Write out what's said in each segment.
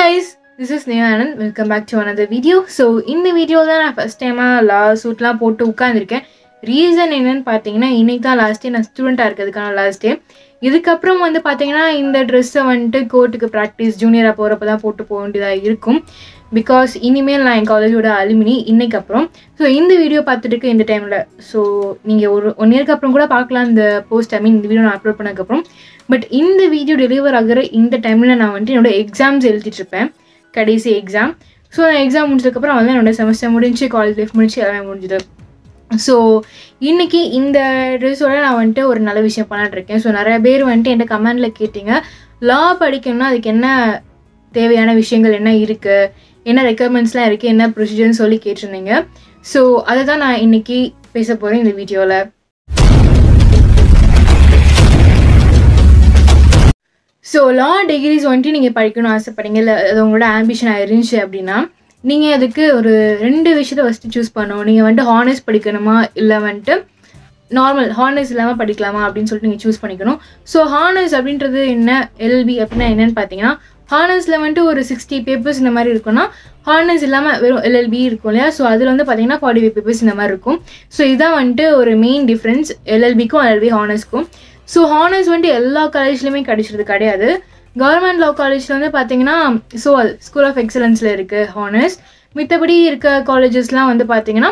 guys this is Neyanand welcome back to another video so இந்த வீடியோவில் தான் நான் ஃபஸ்ட் டைமாக லா சூட்லாம் போட்டு உட்காந்துருக்கேன் ரீசன் என்னன்னு பார்த்தீங்கன்னா இன்னைக்கு தான் லாஸ்ட் டே நான் ஸ்டூடெண்ட்டாக இருக்கிறதுக்கான லாஸ்ட் டே இதுக்கப்புறம் வந்து பார்த்தீங்கன்னா இந்த ட்ரெஸ்ஸை வந்துட்டு கோர்ட்டுக்கு ப்ராக்டிஸ் ஜூனியராக போகிறப்ப தான் போட்டு போக வேண்டியதாக இருக்கும் பிகாஸ் இனிமேல் நான் என் காலேஜோட அலுமினி இன்னைக்கு அப்புறம் ஸோ இந்த வீடியோ பார்த்துட்டு இருக்க இந்த டைமில் ஸோ நீங்கள் ஒரு ஒன் இயர்க்கு அப்புறம் கூட பார்க்கலாம் இந்த போஸ்ட் ஐ மீன் இந்த வீடியோ நான் அப்லோட் பண்ணதுக்கப்புறம் பட் இந்த வீடியோ டெலிவர் ஆகிற இந்த டைமில் நான் வந்துட்டு என்னோட எக்ஸாம்ஸ் எழுதிட்டு இருப்பேன் கடைசி எக்ஸாம் ஸோ நான் எக்ஸாம் முடிச்சதுக்கப்புறம் வந்து என்னோட செமஸ்டர் முடிஞ்சு காலேஜ் லைஃப் முடிஞ்சு எல்லாமே முடிஞ்சுது ஸோ இன்னைக்கு இந்த ட்ரெஸ்ஸோட நான் வந்துட்டு ஒரு நல்ல விஷயம் பண்ணிட்டு இருக்கேன் ஸோ நிறைய பேர் வந்துட்டு என்கிட்ட கமெண்டில் கேட்டீங்க லா படிக்கணும்னா அதுக்கு என்ன தேவையான விஷயங்கள் என்ன இருக்குது என்ன ரெக்குயர்மெண்ட்ஸ்லாம் இருக்குது என்ன ப்ரொசீஜர்னு சொல்லி கேட்டிருந்தீங்க ஸோ அதை தான் நான் இன்னைக்கு பேச போகிறேன் இந்த வீடியோவில் ஸோ லா டிகிரிஸ் வந்துட்டு நீங்கள் படிக்கணும்னு ஆசைப்படுறீங்க இல்லை அது உங்களோட ஆம்பிஷனாக இருந்துச்சு அப்படின்னா நீங்கள் அதுக்கு ஒரு ரெண்டு விஷயத்த ஃபஸ்ட்டு சூஸ் பண்ணணும் நீங்கள் வந்துட்டு ஹானர்ஸ் படிக்கணுமா இல்லை வந்துட்டு நார்மல் ஹானர்ஸ் இல்லாமல் படிக்கலாமா அப்படின்னு சொல்லிட்டு நீங்கள் சூஸ் பண்ணிக்கணும் ஸோ ஹானர்ஸ் அப்படின்றது என்ன எல்பி அப்படின்னா என்னன்னு பார்த்தீங்கன்னா ஹானர்ஸில் வந்துட்டு ஒரு சிக்ஸ்டி பேப்பர்ஸ் இந்த மாதிரி இருக்குன்னா ஹானர்ஸ் இல்லாமல் வெறும் எல்எல்பி இருக்கும் இல்லையா ஸோ அதில் வந்து பார்த்தீங்கன்னா ஃபார்ட்டி ஃபைவ் பேப்பர்ஸ் இந்த மாதிரி இருக்கும் ஸோ இதுதான் வந்துட்டு ஒரு மெயின் டிஃப்ரென்ஸ் எல்எல்பிக்கும் எல்எல்பி ஹானர்ஸ்க்கும் ஸோ ஹானர்ஸ் வந்துட்டு எல்லா காலேஜ்லையுமே கிடைச்சிறது கிடையாது கவர்மெண்ட் லா காலேஜில் வந்து பார்த்தீங்கன்னா சோல் ஸ்கூல் ஆஃப் எக்ஸலன்ஸில் இருக்குது ஹானர்ஸ் மித்தபடி இருக்க காலேஜஸ்லாம் வந்து பார்த்தீங்கன்னா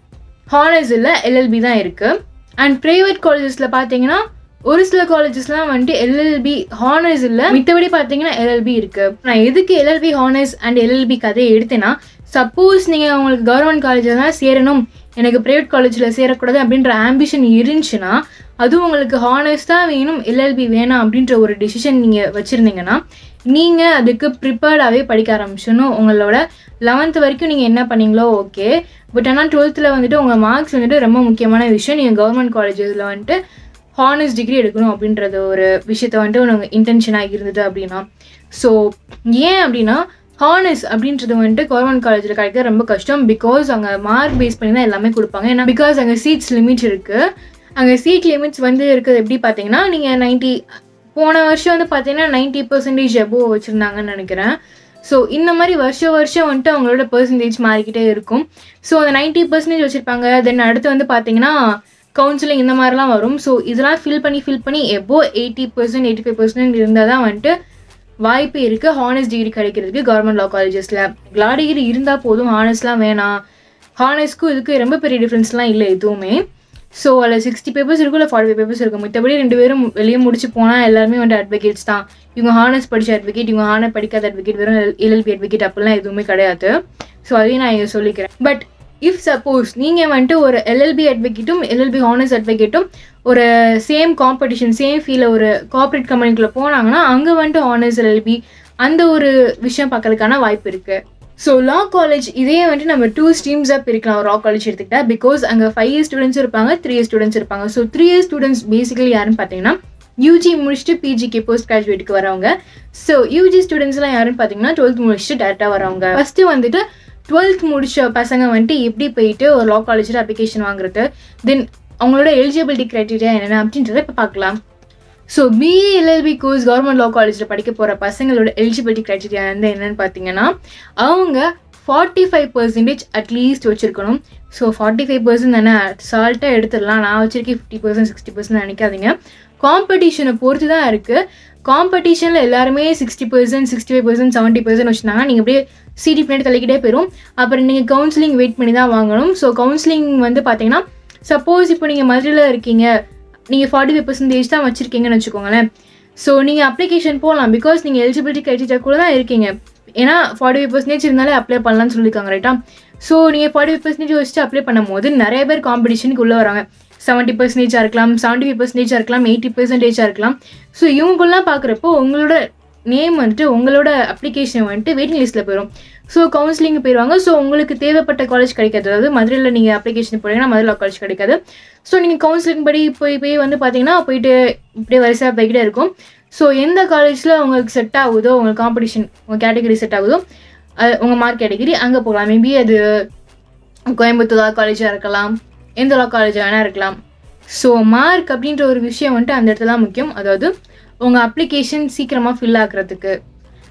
ஹானர்ஸ் இல்லை எல்எல்பி தான் இருக்குது அண்ட் ப்ரைவேட் காலேஜஸில் பார்த்தீங்கன்னா ஒரு சில காலேஜஸ்லாம் வந்துட்டு எல்எல்பி ஹானர்ஸ் இல்லை மித்தபடி பார்த்தீங்கன்னா எல்எல்பி இருக்குது நான் எதுக்கு எல்எல்பி ஹானர்ஸ் அண்ட் எல்எல்பி கதையை எடுத்தேன்னா சப்போஸ் நீங்கள் உங்களுக்கு கவர்மெண்ட் காலேஜில் தான் சேரணும் எனக்கு ப்ரைவேட் காலேஜில் சேரக்கூடாது அப்படின்ற ஆம்பிஷன் இருந்துச்சுன்னா அதுவும் உங்களுக்கு ஹானர்ஸ் தான் வேணும் எல்எல்பி வேணாம் அப்படின்ற ஒரு டிசிஷன் நீங்கள் வச்சுருந்தீங்கன்னா நீங்கள் அதுக்கு ப்ரிப்பேர்டாகவே படிக்க ஆரம்பிச்சணும் உங்களோட லெவன்த் வரைக்கும் நீங்கள் என்ன பண்ணீங்களோ ஓகே பட் ஆனால் டுவெல்த்தில் வந்துட்டு உங்கள் மார்க்ஸ் வந்துட்டு ரொம்ப முக்கியமான விஷயம் நீங்கள் கவர்மெண்ட் காலேஜஸில் வந்துட்டு ஹானர்ஸ் டிகிரி எடுக்கணும் அப்படின்றது ஒரு விஷயத்த வந்துட்டு உனக்கு இன்டென்ஷனாக இருந்தது அப்படின்னா ஸோ ஏன் அப்படின்னா ஹானர்ஸ் அப்படின்றது வந்துட்டு கவர்மெண்ட் காலேஜில் கிடைக்க ரொம்ப கஷ்டம் பிகாஸ் அங்கே மார்க் பேஸ் பண்ணி தான் எல்லாமே கொடுப்பாங்க ஏன்னா பிகாஸ் அங்கே சீட்ஸ் லிமிட் இருக்குது அங்கே சீட் லிமிட்ஸ் வந்து இருக்குது எப்படி பார்த்தீங்கன்னா நீங்கள் நைன்ட்டி போன வருஷம் வந்து பார்த்தீங்கன்னா நைன்ட்டி பர்சன்டேஜ் எபோ வச்சுருந்தாங்கன்னு நினைக்கிறேன் ஸோ இந்த மாதிரி வருஷம் வருஷம் வந்துட்டு அவங்களோட பர்சன்டேஜ் மாறிக்கிட்டே இருக்கும் ஸோ அந்த நைன்ட்டி பர்சன்டேஜ் வச்சுருப்பாங்க தென் அடுத்து வந்து பார்த்தீங்கன்னா கவுன்சிலிங் இந்த மாதிரிலாம் வரும் ஸோ இதெல்லாம் ஃபில் பண்ணி ஃபில் பண்ணி above eighty percent eighty five percent இருந்தால் தான் வந்துட்டு வாய்ப்பு இருக்குது ஹானர்ஸ் டிகிரி கிடைக்கிறதுக்கு கவர்மெண்ட் லா காலேஜஸில் லா டிகிரி இருந்தால் போதும் ஹானர்ஸ்லாம் வேணாம் ஹானர்ஸ்க்கும் இதுக்கு ரொம்ப பெரிய டிஃப்ரென்ஸ்லாம் இல்லை எதுவுமே ஸோ அதில் சிக்ஸ்டி பேப்பர்ஸ் இருக்கும் இல்லை ஃபார்ட்டி ஃபைவ் பேப்பர்ஸ் இருக்கும் மித்தபடி ரெண்டு பேரும் வெளியே முடிச்சு போனால் எல்லாருமே வந்து அட்வொகேட்ஸ் தான் இவங்க ஹானர்ஸ் படித்த அட்வொகேட் இவங்க ஹானர் படிக்காத அட்வொகேட் வெறும் எல்எல்பி அட்வொகேட் அப்படிலாம் எதுவுமே கிடையாது ஸோ அதையும் நான் இங்கே சொல்லிக்கிறேன் பட் இஃப் சப்போஸ் நீங்கள் வந்துட்டு ஒரு எல்எல்பி அட்வொகேட்டும் எல்எல்பி ஹானர்ஸ் அட்வொகேட்டும் ஒரு சேம் காம்படிஷன் சேம் ஃபீல்டில் ஒரு கார்ப்பரேட் கம்பெனிக்குள்ளே போனாங்கன்னா அங்கே வந்துட்டு ஹானர்ஸ் எல்எல்பி அந்த ஒரு விஷயம் பார்க்கறதுக்கான வாய்ப்பு இருக்குது ஸோ லா காலேஜ் இதே வந்துட்டு நம்ம டூ ஸ்ட்ரீம்ஸாக பிரிக்கலாம் லா காலேஜ் எடுத்துக்கிட்டா பிகாஸ் அங்கே ஃபைவ் இயர் ஸ்டூடெண்ட்ஸ் இருப்பாங்க த்ரீ இயர் ஸ்டூடெண்ட்ஸ் இருப்பாங்க so three year students basically யாருன்னு பார்த்தீங்கன்னா யூஜி முடிச்சுட்டு பிஜிக்கு போஸ்ட் கிராஜுவேட்டுக்கு வரவங்க ஸோ யூஜி ஸ்டூடெண்ட்ஸ்லாம் யாருன்னு பார்த்தீங்கன்னா டுவெல்த் முடிச்சுட்டு டேரெக்டாக வரவங்க ஃபஸ்ட்டு வந்துட்டு டுவெல்த் முடிச்ச பசங்க வந்துட்டு எப்படி போயிட்டு ஒரு லா காலேஜில் அப்ளிகேஷன் வாங்குறது தென் அவங்களோட எலிஜிபிலிட்டி க்ரைட்டீரியா என்னென்ன அப்படின்றத இப்போ பார்க்கலாம் so BA LLB course government law காலேஜில் படிக்க போகிற பசங்களோட எலிஜிபிலிட்டி க்ரைட்டீரியா வந்து என்னென்னு பார்த்தீங்கன்னா அவங்க ஃபார்ட்டி ஃபைவ் பர்சன்டேஜ் அட்லீஸ்ட் வச்சுருக்கணும் ஸோ ஃபார்ட்டி ஃபைவ் பர்சன்ட் தானே சால்ட்டாக எடுத்துடலாம் நான் வச்சிருக்கேன் ஃபிஃப்டி பர்சன்ட் சிக்ஸ்டி பர்சன்ட் நினைக்காதீங்க காம்படிஷனை பொறுத்து தான் இருக்குது காம்படிஷனில் எல்லாருமே sixty percent sixty five percent seventy percent வச்சுருந்தாங்க நீங்கள் அப்படியே சிடி பின்னாடி தலைக்கிட்டே போயிடும் அப்புறம் நீங்கள் கவுன்சிலிங் வெயிட் பண்ணி தான் வாங்கணும் ஸோ கவுன்சிலிங் வந்து பார்த்தீங்கன்னா சப்போஸ் இப்போ நீங்கள் மதுரையில் இருக்கீங்க நீங்கள் ஃபார்ட்டி ஃபைவ் பர்சன்டேஜ் தான் வச்சுருக்கீங்கன்னு வச்சுக்கோங்களேன் ஸோ நீங்கள் அப்ளிகேஷன் போகலாம் பிகாஸ் நீங்கள் எலிஜிபிலிட்டி கிரைட்டீரியா கூட தான் இருக்கீங்க ஏன்னா ஃபார்ட்டி ஃபைவ் பர்சன்டேஜ் இருந்தாலே அப்ளை பண்ணலாம்னு சொல்லியிருக்காங்க ரைட்டா ஸோ நீங்கள் ஃபார்ட்டி ஃபைவ் பர்சன்டேஜ் வச்சுட்டு அப்ளை பண்ணும்போது நிறைய பேர் காம்படிஷனுக்கு உள்ளே வராங்க செவன்ட்டி பர்சன்டேஜாக இருக்கலாம் செவன்ட்டி ஃபைவ் பர்சன்டேஜாக இருக்கலாம் எயிட்டி பர்சன்டேஜாக இருக்கலாம் ஸோ இவங்கெல்லாம் பார்க்குறப்போ உங்களோட நேம் வந்துட்டு உங்களோட அப்ளிகேஷன் வந்துட்டு வெயிட்டிங் லிஸ்ட்டில் போயிடும் ஸோ கவுன்சிலிங் போயிடுவாங்க ஸோ உங்களுக்கு தேவைப்பட்ட காலேஜ் கிடைக்காது அதாவது மதுரையில் நீங்கள் அப்ளிகேஷன் போனீங்கன்னா மதுரை காலேஜ் கிடைக்காது ஸோ நீங்கள் கவுன்சிலிங் படி போய் போய் வந்து பார்த்தீங்கன்னா போயிட்டு இப்படியே வரிசையாக போய்கிட்டே இருக்கும் ஸோ எந்த காலேஜில் உங்களுக்கு செட் ஆகுதோ உங்களுக்கு காம்படிஷன் உங்கள் கேட்டகரி செட் ஆகுதோ அது உங்கள் மார்க் கேட்டகரி அங்கே போகலாம் மேபி அது கோயம்புத்தூர் லா காலேஜாக இருக்கலாம் எந்த லா காலேஜாக வேணால் இருக்கலாம் ஸோ மார்க் அப்படின்ற ஒரு விஷயம் வந்துட்டு அந்த இடத்துல தான் முக்கியம் அதாவது உங்கள் அப்ளிகேஷன் சீக்கிரமாக ஃபில் ஆக்குறதுக்கு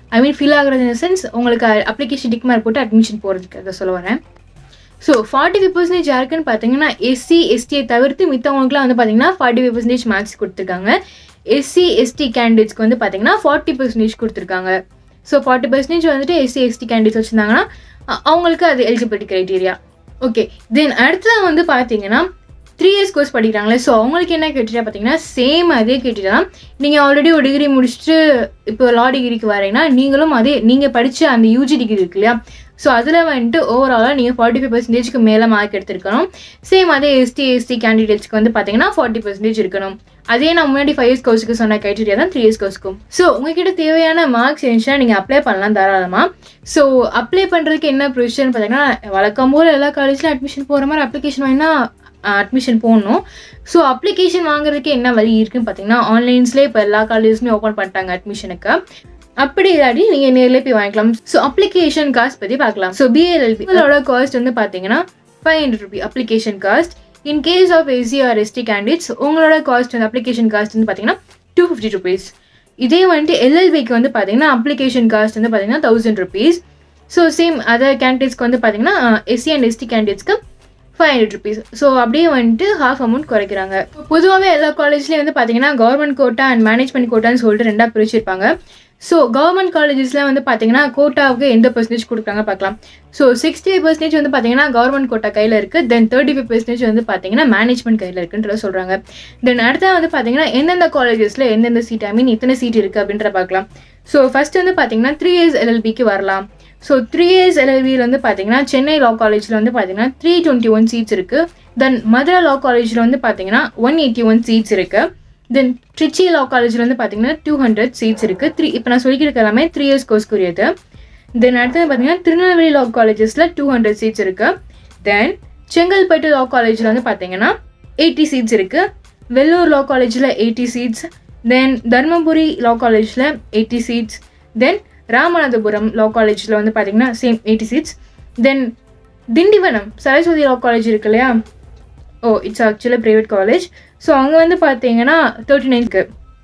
ஐ மீன் ஃபில் ஆகுறது இன் சென்ஸ் உங்களுக்கு அப்ளிகேஷன் டிக் மார்க் போட்டு அட்மிஷன் போகிறதுக்கு அதை சொல்ல வரேன் ஸோ ஃபார்ட்டி ஃபைவ் பர்சன்டேஜ் யாருக்குன்னு பார்த்தீங்கன்னா எஸ்சி எஸ்டியை தவிர்த்து மித்தவங்களுக்குலாம் வந்து பார்த்தீங்கன்னா ஃபார்ட்டி ஃபைவ் பர்சன்டேஜ் மார்க்ஸ் கொடுத்துருக்காங்க எஸ்சி எஸ்டி கேண்டிடேட்ஸ்க்கு வந்து பார்த்தீங்கன்னா ஃபார்ட்டி பர்சன்டேஜ் கொடுத்துருக்காங்க ஸோ ஃபார்ட்டி பர்சன்டேஜ் வந்துட்டு எஸ்சி எஸ்டி கேண்டிடேட்ஸ் வச்சுருந்தாங்கன்னா அ- அவங்களுக்கு அது எலிஜிபிலிட்டி க்ரைட்டீரியா ஓகே தென் அடுத்தது வந்து பார்த்தீங்கன்னா த்ரீ இயர்ஸ் கோர்ஸ் படிக்கிறாங்களே ஸோ அவங்களுக்கு என்ன கேட்டீரியா பார்த்தீங்கன்னா சேம் அதே கேட்டீரியா தான் நீங்கள் ஆல்ரெடி ஒரு டிகிரி முடிச்சுட்டு இப்போ லா டிகிரிக்கு வரீங்கன்னா நீங்களும் அதே நீங்கள் படித்த அந்த யூஜி டிகிரி இருக்கு இல்லையா ஸோ அதில் வந்துட்டு ஓவராலாக நீங்கள் ஃபார்ட்டி ஃபைவ் பர்சன்டேஜ்க்கு மேலே மார்க் எடுத்திருக்கணும் சேம் அதே எஸ்டி எஸ்டி கேண்டிடேட்ஸ்க்கு வந்து பார்த்தீங்கன்னா ஃபார்ட்டி பர்சன்டேஜ் இருக்கணும் அதே நான் முன்னாடி ஃபைவ் இயர்ஸ் கோர்ஸுக்கு சொன்ன க்ரைட்டீரியா தான் த்ரீ இயர்ஸ் கோர்ஸ்க்கும் ஸோ உங்ககிட்ட தேவையான மார்க்ஸ் இருந்துச்சுன்னா நீங்கள் அப்ளை பண்ணலாம் தாராளமாக ஸோ அப்ளை பண்ணுறதுக்கு என்ன ப்ரொசீஜர்னு பார்த்தீங்கன்னா வழக்கம் போல் எல்லா காலேஜ்லையும் அட்மிஷன் போகிற மாதிரி அப்ளிகேஷன் வாங்கினா அட்மிஷன் போடணும் ஸோ அப்ளிகேஷன் வாங்குறதுக்கு என்ன வழி இருக்குன்னு பார்த்தீங்கன்னா ஆன்லைன்ஸ்லேயே இப்போ எல்லா காலேஜ்லையும் ஓப்பன் பண்ணிட்டாங்க அட்மிஷனுக்கு அப்படி இல்லாட்டி நீங்கள் நேர்லேயே போய் வாங்கிக்கலாம் ஸோ அப்ளிகேஷன் காஸ்ட் பற்றி பார்க்கலாம் ஸோ பிஎல்எல்பி இதோட காஸ்ட் வந்து பார்த்தீங்கன்னா five hundred rupee application cost in case of SC or ST candidates உங்களோட காஸ்ட் வந்து அப்ளிகேஷன் காஸ்ட் வந்து பார்த்தீங்கன்னா டூ ஃபிஃப்டி ருபீஸ் இதே வந்துட்டு எல்எல்பிக்கு வந்து பார்த்தீங்கன்னா அப்ளிகேஷன் காஸ்ட் வந்து பார்த்தீங்கன்னா thousand rupees so same other கேண்டிடேட்ஸ்க்கு வந்து பார்த்தீங்கன்னா எஸ்சி அண்ட் எஸ்டி கேண்டிடேட்ஸ்க்கு ஃபைவ் ஹண்ட்ரட் ருபீஸ் ஸோ அப்படியே வந்துட்டு ஹாஃப் அமௌண்ட் குறைக்கிறாங்க பொதுவாகவே எல்லா காலேஜ்லேயும் வந்து பார்த்தீங்கன்னா கவர்மெண்ட் கோட்டா அண்ட் மேனேஜ்மெண்ட் கோட்டான்னு சொல்லிட்டு ரெண்டாக பிரிச்சிருப்பாங்க ஸோ கவர்மெண்ட் காலேஜஸ்லாம் வந்து பார்த்தீங்கன்னா கோட்டாவுக்கு எந்த பர்சன்டேஜ் கொடுக்குறாங்க பார்க்கலாம் ஸோ சிக்ஸ்டி ஃபைவ் பர்சன்டேஜ் வந்து பார்த்தீங்கன்னா கவர்மெண்ட் கோட்டா கையில் இருக்குது தென் தேர்ட்டி ஃபைவ் பர்சன்டேஜ் வந்து பார்த்தீங்கன்னா மேனேஜ்மெண்ட் கையில் இருக்குன்றத சொல்கிறாங்க தென் அடுத்த வந்து பார்த்தீங்கன்னா எந்தெந்த காலேஜஸில் எந்தெந்த சீட் ஐ மீன் எத்தனை சீட் இருக்குது அப்படின்ற பார்க்கலாம் ஸோ ஃபர்ஸ்ட் வந்து பார்த்தீங்கன்னா த்ரீ இயர்ஸ் எல்எல்பிக்கு வரலாம் ஸோ த்ரீ இயர்ஸ் எல்எல்பியில் வந்து பார்த்தீங்கன்னா சென்னை லா காலேஜில் வந்து பார்த்தீங்கன்னா த்ரீ டுவெண்ட்டி ஒன் சீட்ஸ் இருக்குது தென் மதுரை லா காலேஜில் வந்து பார்த்தீங்கன்னா ஒன் எயிட்டி ஒன் சீட்ஸ் இருக்குது தென் ட்ரிச்சி லா காலேஜில் வந்து பார்த்தீங்கன்னா டூ ஹண்ட்ரட் சீட்ஸ் இருக்குது த்ரீ இப்போ நான் சொல்லிக்கிட்டு எல்லாமே த்ரீ இயர்ஸ் கோர்ஸ்க்குரியது தென் அடுத்தது பார்த்தீங்கன்னா திருநெல்வேலி லா காலேஜஸில் டூ ஹண்ட்ரட் சீட்ஸ் இருக்குது தென் செங்கல்பட்டு லா காலேஜில் வந்து பார்த்தீங்கன்னா எயிட்டி சீட்ஸ் இருக்குது வெள்ளூர் லா காலேஜில் eighty seats then Dharmapuri law காலேஜில் eighty seats then Ramanathapuram law காலேஜில் வந்து பார்த்தீங்கன்னா same eighty seats then Tindivanam Saraswathi law college இருக்கு இல்லையா oh it's actually private college so அங்கே வந்து பார்த்தீங்கன்னா தேர்ட்டி நைன்க்கு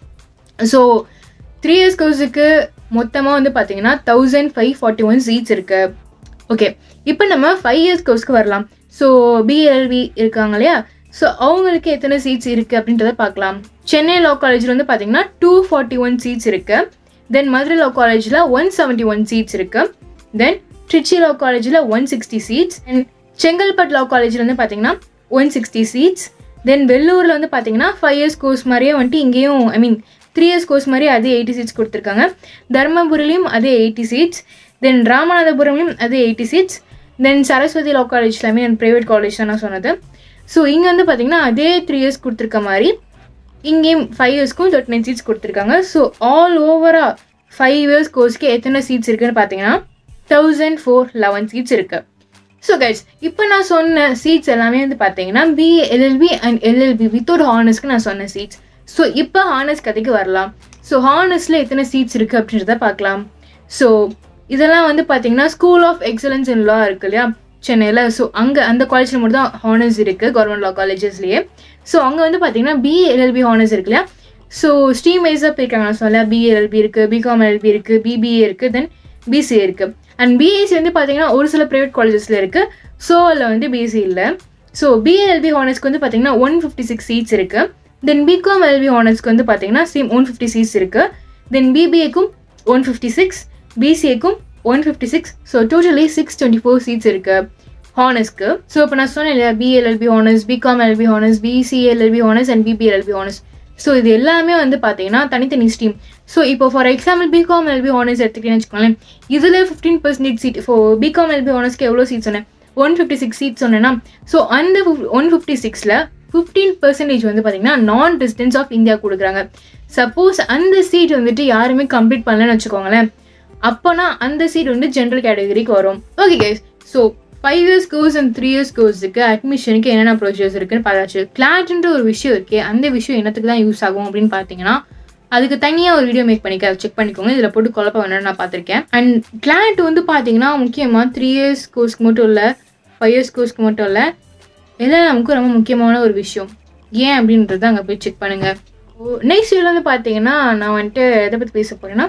ஸோ த்ரீ இயர்ஸ் கோர்ஸுக்கு மொத்தமாக வந்து பார்த்தீங்கன்னா thousand five forty one seats இருக்கு ஓகே இப்போ நம்ம ஃபைவ் இயர்ஸ் கோர்ஸ்க்கு வரலாம் ஸோ பிஎல்வி இருக்காங்க இல்லையா ஸோ அவங்களுக்கு எத்தனை சீட்ஸ் இருக்குது அப்படின்றத பார்க்கலாம் சென்னை லா காலேஜில் வந்து பார்த்தீங்கன்னா டூ ஃபார்ட்டி ஒன் சீட்ஸ் இருக்குது தென் மதுரை லா காலேஜில் ஒன் செவன்ட்டி ஒன் சீட்ஸ் இருக்குது தென் ட்ரிச்சி லா காலேஜில் one sixty seats and Chengalpattu law காலேஜில் வந்து பார்த்தீங்கன்னா ஒன் சிக்ஸ்டி சீட்ஸ் தென் வெள்ளூரில் வந்து பார்த்தீங்கன்னா ஃபைவ் இயர்ஸ் கோர்ஸ் மாதிரியே வந்துட்டு இங்கேயும் I mean three years course மாதிரி அதே எயிட்டி சீட்ஸ் கொடுத்துருக்காங்க தர்மபுரிலையும் அதே எயிட்டி சீட்ஸ் தென் ராமநாதபுரம்லையும் அதே eighty seats then Saraswathi law college எல்லாமே அண்ட் ப்ரைவேட் காலேஜ் தான் நான் சொன்னது ஸோ இங்கே வந்து பார்த்தீங்கன்னா அதே த்ரீ இயர்ஸ் கொடுத்துருக்க மாதிரி இங்கேயும் ஃபைவ் இயர்ஸ்க்கும் தேர்ட்டி நைன் சீட்ஸ் கொடுத்துருக்காங்க ஸோ ஆல் ஓவராக ஃபைவ் இயர்ஸ் கோர்ஸ்க்கு எத்தனை சீட்ஸ் இருக்குன்னு பார்த்தீங்கன்னா தௌசண்ட் ஃபோர் லெவன் சீட்ஸ் இருக்குது ஸோ கைஸ் இப்போ நான் சொன்ன சீட்ஸ் எல்லாமே வந்து பார்த்தீங்கன்னா BA LLB and LLB without ஹானர்ஸ்க்கு நான் சொன்ன சீட்ஸ் ஸோ இப்போ ஹானர்ஸ் கதைக்கு வரலாம் ஸோ ஹானர்ஸில் எத்தனை சீட்ஸ் இருக்குது அப்படின்றத பார்க்கலாம் ஸோ இதெல்லாம் வந்து பார்த்தீங்கன்னா school of excellence in law இருக்கு இல்லையா சென்னையில் ஸோ அங்கே அந்த காலேஜில் மட்டும் தான் ஹானர்ஸ் இருக்குது கவர்மெண்ட் லா காலேஜஸ்லேயே ஸோ அங்கே வந்து பார்த்தீங்கன்னா பிஏ எல்எல்பி ஹானர்ஸ் இருக்கு இல்லையா ஸோ ஸ்ட்ரீம் வைஸாக போயிருக்காங்க நான் சொல்ல பிஏஎல்பி இருக்குது பிகாம் எல்பி இருக்குது பிபிஏ இருக்குது தென் பிசிஏ இருக்குது அண்ட் பிஎஸ்சி வந்து பார்த்தீங்கன்னா ஒரு சில ப்ரைவேட் காலேஜஸில் இருக்குது ஸோ அதில் வந்து பிஎஸ்சி இல்லை ஸோ பிஏஎல்பி ஹானர்ஸ்க்கு வந்து பார்த்தீங்கன்னா ஒன் ஃபிஃப்டி சிக்ஸ் சீட்ஸ் இருக்குது தென் பிகாம் எல்பி ஹானர்ஸ்க்கு வந்து பார்த்தீங்கன்னா சேம் ஒன் ஃபிஃப்டி சீட்ஸ் இருக்குது தென் பிபிஏக்கும் ஒன் ஃபிஃப்டி சிக்ஸ் பிசிஏக்கும் one fifty six so totally six twenty four seats இருக்குது ஹானர்ஸ்க்கு ஸோ இப்போ நான் சொன்னேன் இல்லையா BLLB honours BCom LB honours BCLLB honours and BBLLB honours so இது எல்லாமே வந்து பார்த்தீங்கன்னா தனித்தனி ஸ்ட்ரீம் ஸோ இப்போ for example BCom LB honours எடுத்துக்கிட்டேன்னு வச்சுக்கோங்களேன் இதில் ஃபிஃப்டீன் பர்சன்டேஜ் சீட் இப்போ பிகாம் எல்பி ஹானர்ஸ்க்கு எவ்வளோ சீட் சொன்னேன் ஒன் ஃபிஃப்டி சிக்ஸ் சீட் சொன்னேன்னா ஸோ அந்த ஒன் ஃபிஃப்டி சிக்ஸில் ஃபிஃப்டீன் பர்சன்டேஜ் வந்து பார்த்தீங்கன்னா நான் டிஸ்டன்ஸ் ஆஃப் இந்தியா கொடுக்குறாங்க சப்போஸ் அந்த சீட் வந்துட்டு யாருமே கம்ப்ளீட் பண்ணலன்னு வச்சுக்கோங்களேன் அப்போனா அந்த சீட் வந்து ஜென்ரல் கேட்டகரிக்கு வரும் okay guys so five years course and three years கோர்ஸுக்கு அட்மிஷனுக்கு என்னென்ன ப்ரொசீஜர்ஸ் இருக்குன்னு பார்த்தாச்சு கிளாட்ன்ற ஒரு விஷயம் இருக்கே அந்த விஷயம் என்னத்துக்கு தான் யூஸ் ஆகும் அப்படின்னு பார்த்தீங்கன்னா அதுக்கு தனியாக ஒரு வீடியோ மேக் பண்ணிக்க செக் பண்ணிக்கோங்க இதில் போட்டு குழப்ப வேணும்னு நான் பார்த்துருக்கேன் அண்ட் கிளாட் வந்து பார்த்தீங்கன்னா முக்கியமாக த்ரீ இயர்ஸ் கோர்ஸ்க்கு மட்டும் இல்லை ஃபைவ் இயர்ஸ் கோர்ஸ்க்கு மட்டும் இல்லை எல்லாம் நமக்கு ரொம்ப முக்கியமான ஒரு விஷயம் ஏன் அப்படின்றத அங்கே போய் செக் பண்ணுங்கள் நெக்ஸ்ட் இயர் வந்து பார்த்தீங்கன்னா நான் வந்துட்டு எதை பற்றி பேச போகிறேன்னா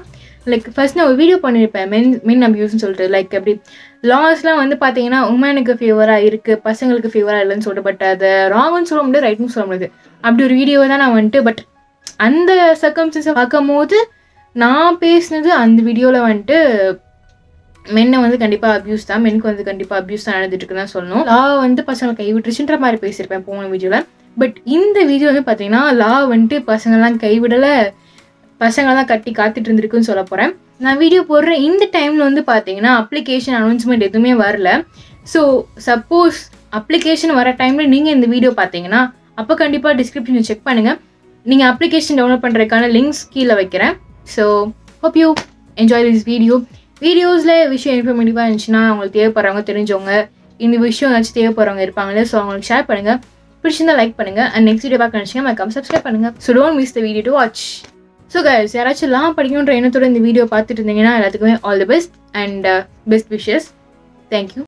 லைக் ஃபர்ஸ்ட் நான் ஒரு வீடியோ பண்ணியிருப்பேன் மென் மென் அபியூஸ்னு சொல்லிட்டு லைக் எப்படி லாஸ்லாம் வந்து பார்த்தீங்கன்னா உமனுக்கு ஃபேவராக இருக்குது பசங்களுக்கு ஃபேவராக இல்லைன்னு சொல்லிட்டு பட் அதை ராங்னு சொல்ல முடியாது ரைட்னு சொல்ல முடியாது அப்படி ஒரு வீடியோ தான் நான் வந்துட்டு பட் அந்த சர்க்கம்ஸ்டன்ஸை பார்க்கும் போது நான் பேசினது அந்த வீடியோவில் வந்துட்டு மென்னை வந்து கண்டிப்பாக அப்யூஸ் தான் மென்க்கு வந்து கண்டிப்பாக அப்யூஸ் தான் நடந்துட்டு இருக்குன்னு தான் சொல்லணும் லா வந்து பசங்களை கைவிட்டுருச்சுன்ற மாதிரி பேசியிருப்பேன் போன வீடியோவில் பட் இந்த வீடியோ வந்து பார்த்தீங்கன்னா லா வந்துட்டு பசங்கள்லாம் கைவிடலை பசங்களாம் கட்டி காத்துட்டு இருந்திருக்குன்னு சொல்ல போகிறேன் நான் வீடியோ போடுற இந்த டைமில் வந்து பார்த்தீங்கன்னா அப்ளிகேஷன் அனௌன்ஸ்மெண்ட் எதுவுமே வரல ஸோ சப்போஸ் அப்ளிகேஷன் வர டைமில் நீங்கள் இந்த வீடியோ பார்த்தீங்கன்னா அப்போ கண்டிப்பாக டிஸ்கிரிப்ஷனில் செக் பண்ணுங்கள் நீங்கள் அப்ளிகேஷன் டவுன்லோட் பண்ணுறதுக்கான லிங்க்ஸ் கீழே வைக்கிறேன் so hope you enjoy this video வீடியோஸில் விஷயம் இன்ஃபர்மேட்டிவாக இருந்துச்சுன்னா அவங்களுக்கு தேவைப்படுறவங்க தெரிஞ்சவங்க இந்த விஷயம் ஏதாச்சும் தேவைப்படுறவங்க இருப்பாங்களே ஸோ அவங்களுக்கு ஷேர் பண்ணுங்கள் பிடிச்சிருந்தா லைக் பண்ணுங்கள் அண்ட் நெக்ஸ்ட் வீடியோ பார்க்க நினச்சிங்க மறக்காம சப்ஸ்கிரைப் பண்ணுங்கள் so don't miss the video to watch so guys யாராச்சும் லாம் படிக்கணுன்ற எண்ணத்தோட இந்த வீடியோ பார்த்துட்டு இருந்தீங்கன்னா எல்லாத்துக்குமே all the best and best wishes thank you